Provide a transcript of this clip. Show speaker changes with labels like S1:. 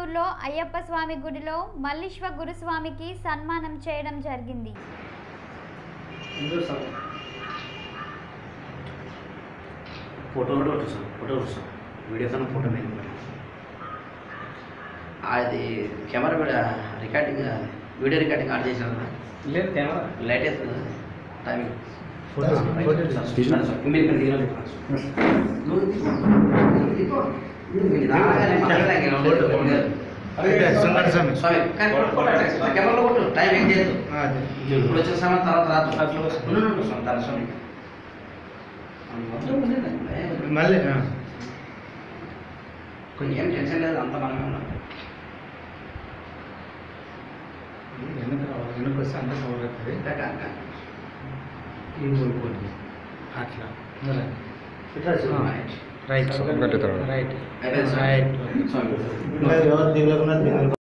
S1: కొల్లూరులో అయ్యప్ప స్వామి గుడిలో మల్లీశ్వ గురుస్వామికి సన్మానం చేయడం జరిగింది
S2: ఫోటో కూడా వస్తాం ఫోటో వస్తాం వీడియో కన్నా ఫోటో మీద అది కెమెరా కూడా రికార్డింగ్ వీడియో రికార్డింగ్ ఆన్ చేసాను
S3: లేదు camera
S2: latest timing
S3: photo photo తీసుకో.
S2: మీరు ఇక్కడ దిగాలి నువ్వు దిగు. నువ్వు ఇది రాగానే మాట్లాడడానికి ఏమో లేదు.
S3: అదే, సుందర స్వామి.
S2: స్వామి, కానీ ఫోటో ఫోటో తీసుకో. కెమెరాలో కొట్టు టైం ఏం చేయదు
S3: అదే.
S2: ఇప్పుడు వచ్చిన సమయం తర్వాత రాదు
S3: అట్లా వస్తుంది.
S2: ఉండు, ఉండు, స్వామి, తర్వాత స్వామి. మొత్తం ఉంది.
S3: మళ్ళీ ఆ.
S2: కొంచెం ఏం టెన్షన్ లేదు అంత మనమే ఉన్నాం
S3: వెనక రావాలి వెనక వస్తే అంత కవర్ అవుతుంది
S2: ఇంకా కాక.
S3: ఈ కోల్పోండి అట్లా మరి.
S2: ఇట్లా చూడు,
S3: ఆ.
S2: రైట్.
S3: రైట్
S4: ఒకటి తర్వాత.
S3: రైట్
S2: అయిపోయింది, స్వామి.
S3: రైట్
S2: స్వామి.
S3: ఎవరు దిగలేకుండా దిగలేదు